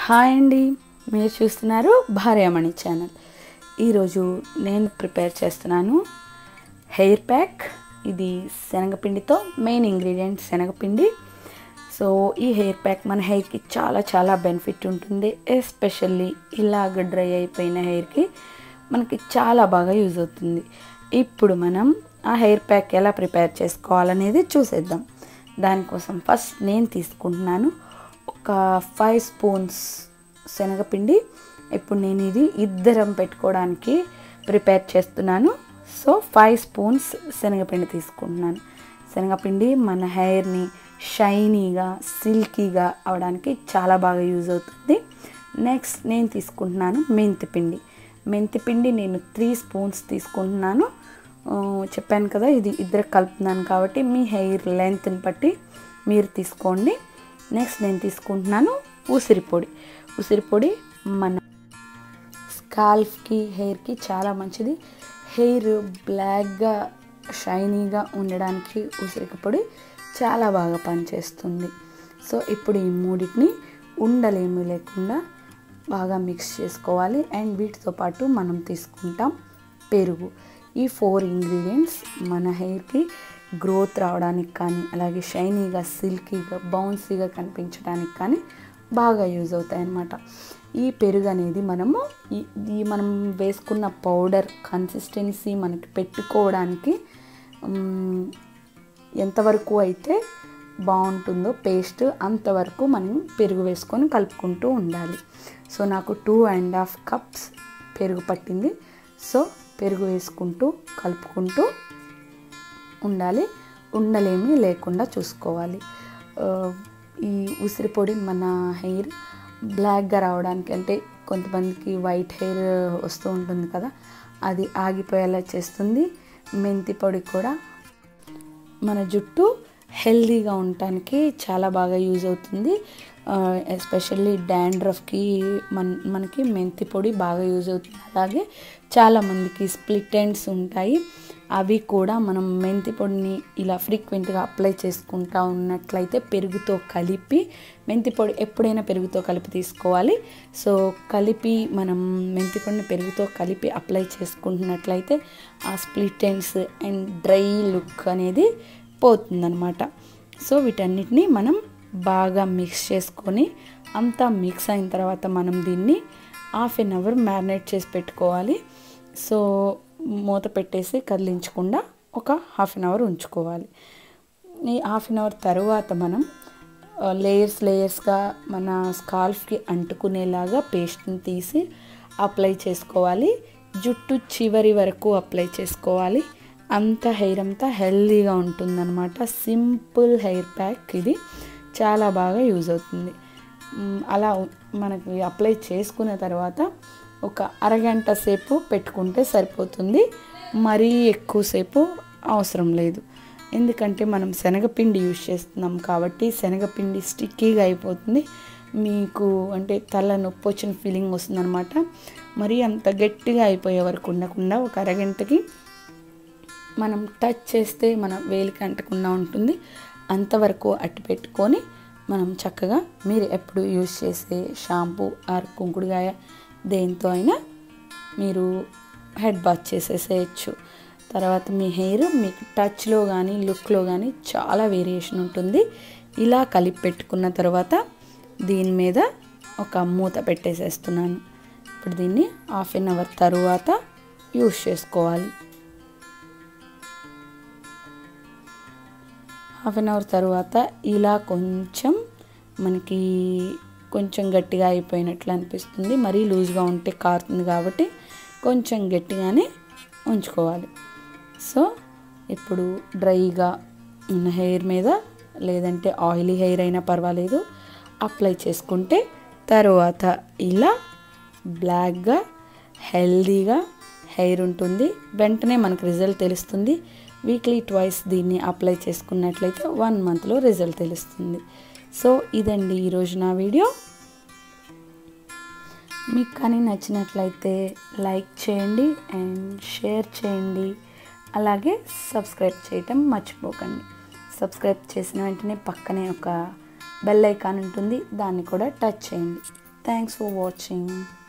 hi అండి మీరు చూస్తున్నారు భార్యామణి ఛానల్ ఈరోజు నేను ప్రిపేర్ చేస్తున్నాను హెయిర్ ప్యాక్ ఇది శనగపిండితో మెయిన్ ఇంగ్రీడియంట్ శనగపిండి సో ఈ హెయిర్ ప్యాక్ మన హెయిర్కి చాలా చాలా బెనిఫిట్ ఉంటుంది ఎస్పెషల్లీ ఇలాగ డ్రై అయిపోయిన హెయిర్కి మనకి చాలా బాగా యూజ్ అవుతుంది ఇప్పుడు మనం ఆ హెయిర్ ప్యాక్ ఎలా ప్రిపేర్ చేసుకోవాలనేది చూసేద్దాం దానికోసం ఫస్ట్ నేను తీసుకుంటున్నాను ఒక ఫైవ్ స్పూన్స్ శనగపిండి ఇప్పుడు నేను ఇది ఇద్దరం పెట్టుకోవడానికి ప్రిపేర్ చేస్తున్నాను సో ఫైవ్ స్పూన్స్ శనగపిండి తీసుకుంటున్నాను శనగపిండి మన హెయిర్ని షైనీగా సిల్కీగా అవడానికి చాలా బాగా యూజ్ అవుతుంది నెక్స్ట్ నేను తీసుకుంటున్నాను మెంతి పిండి మెంతి పిండి నేను త్రీ స్పూన్స్ తీసుకుంటున్నాను ఆ, చెప్పాను కదా ఇది ఇద్దరు కలుపుతున్నాను కాబట్టి మీ హెయిర్ లెంత్ని బట్టి మీరు తీసుకోండి నెక్స్ట్ నేను తీసుకుంటున్నాను ఉసిరి పొడి ఉసిరి పొడి మన స్కాల్ఫ్కి హెయిర్కి చాలా మంచిది హెయిర్ బ్లాక్గా షైనీగా ఉండడానికి ఉసిరిక పొడి చాలా బాగా పనిచేస్తుంది సో ఇప్పుడు ఈ మూడింటిని ఉండలేమి లేకుండా బాగా మిక్స్ చేసుకోవాలి అండ్ వీటితో పాటు మనం తీసుకుంటాం పెరుగు ఈ ఫోర్ ఇంగ్రీడియంట్స్ మన హెయిర్కి గ్రోత్ రావడానికి కానీ అలాగే షైనీగా సిల్కీగా బౌన్సీగా కనిపించడానికి కానీ బాగా యూజ్ అవుతాయి అన్నమాట ఈ పెరుగు అనేది మనము ఈ ఈ మనం వేసుకున్న పౌడర్ కన్సిస్టెన్సీ మనకి పెట్టుకోవడానికి మ్, ఎంతవరకు అయితే బాగుంటుందో పేస్ట్ అంతవరకు మనం పెరుగు వేసుకొని కలుపుకుంటూ ఉండాలి సో నాకు టూ అండ్ హాఫ్ కప్స్ పెరుగు పట్టింది సో పెరుగు వేసుకుంటూ కలుపుకుంటూ ఉండాలి ఉండలేమి లేకుండా చూసుకోవాలి ఆ, ఈ ఉసిరి పొడి మన హెయిర్ బ్లాక్గా రావడానికి అంటే కొంతమందికి వైట్ హెయిర్ వస్తూ ఉంటుంది కదా అది ఆగిపోయేలా చేస్తుంది మెంతి పొడి కూడా మన జుట్టు హెల్దీగా ఉండటానికి చాలా బాగా యూజ్ అవుతుంది ఎస్పెషల్లీ డాండ్రఫ్కి మన మనకి మెంతి పొడి బాగా యూజ్ అవుతుంది అలాగే చాలామందికి స్ప్లిట్ ఎండ్స్ ఉంటాయి అవి కూడా మనం మెంతి పొడిని ఇలా ఫ్రీక్వెంట్గా అప్లై చేసుకుంటా ఉన్నట్లయితే పెరుగుతో కలిపి మెంతి పొడి ఎప్పుడైనా పెరుగుతో కలిపి తీసుకోవాలి సో కలిపి మనం మెంతి పొడిని పెరుగుతో కలిపి అప్లై చేసుకుంటున్నట్లయితే ఆ split ends and dry look అనేది పోతుందన్నమాట సో వీటన్నిటిని మనం బాగా మిక్స్ చేసుకొని అంతా మిక్స్ అయిన తర్వాత మనం దీన్ని హాఫ్ ఎన్ అవర్ మ్యారినేట్ చేసి పెట్టుకోవాలి సో మూత పెట్టేసి కదిలించకుండా ఒక హాఫ్ అన్ అవర్ ఉంచుకోవాలి ఈ హాఫ్ అన్ అవర్ తర్వాత మనం లేయర్స్ లేయర్స్గా మన స్కాల్ఫ్కి అంటుకునేలాగా పేస్ట్ని తీసి అప్లై చేసుకోవాలి జుట్టు చివరి వరకు అప్లై చేసుకోవాలి అంత హెయిర్ అంతా హెల్దీగా ఉంటుందన్నమాట సింపుల్ హెయిర్ ప్యాక్ ఇది చాలా బాగా యూజ్ అవుతుంది మ్, అలా ఉ- మనకి అప్లై చేసుకున్న తర్వాత ఒక అరగంట సేపు పెట్టుకుంటే సరిపోతుంది మరీ ఎక్కువసేపు అవసరం లేదు ఎందుకంటే మనం శనగపిండి యూజ్ చేస్తున్నాం కాబట్టి శనగపిండి స్టిక్కీగా అయిపోతుంది మీకు అంటే తల నొప్పి వచ్చిన ఫీలింగ్ వస్తుందన్నమాట మరీ అంత గట్టిగా అయిపోయే వరకు ఉండకుండా ఒక అరగంటకి మనం టచ్ చేస్తే మన వేలికి అంటకుండా ఉంటుంది అంతవరకు అట్టు పెట్టుకొని మనం చక్కగా మీరు ఎప్పుడు యూజ్ చేసే షాంపూ ఆర్ కుంకుడుగాయ దేంతో అయినా మీరు హెడ్ బాత్ చేసేసేయచ్చు తర్వాత మీ హెయిర్ మీకు టచ్లో కానీ లుక్లో కానీ చాలా వేరియేషన్ ఉంటుంది ఇలా కలిపి పెట్టుకున్న తర్వాత దీని మీద ఒక మూత పెట్టేసేస్తున్నాను ఇప్పుడు దీన్ని హాఫ్ అన్ అవర్ తరువాత యూస్ చేసుకోవాలి హాఫ్ అన్ అవర్ తర్వాత ఇలా కొంచెం మనకి కొంచెం గట్టిగా అయిపోయినట్లు అనిపిస్తుంది మరీ లూజ్గా ఉంటే కారుతుంది కాబట్టి కొంచెం గట్టిగానే ఉంచుకోవాలి సో ఇప్పుడు డ్రైగా ఉన్న హెయిర్ మీద లేదంటే ఆయిలీ హెయిర్ అయినా పర్వాలేదు అప్లై చేసుకుంటే తర్వాత ఇలా బ్లాక్గా హెల్దీగా హెయిర్ ఉంటుంది వెంటనే మనకు రిజల్ట్ తెలుస్తుంది వీక్లీ ట్వైస్ దీన్ని అప్లై చేసుకున్నట్లయితే వన్ మంత్లో రిజల్ట్ తెలుస్తుంది సో ఇదండి ఈరోజు నా వీడియో మీకు కానీ నచ్చినట్లయితే లైక్ చేయండి అండ్ షేర్ చేయండి అలాగే సబ్స్క్రైబ్ చేయటం మర్చిపోకండి సబ్స్క్రైబ్ చేసిన వెంటనే పక్కనే ఒక బెల్ ఐకాన్ ఉంటుంది దాన్ని కూడా టచ్ చేయండి థ్యాంక్స్ ఫర్ వాచింగ్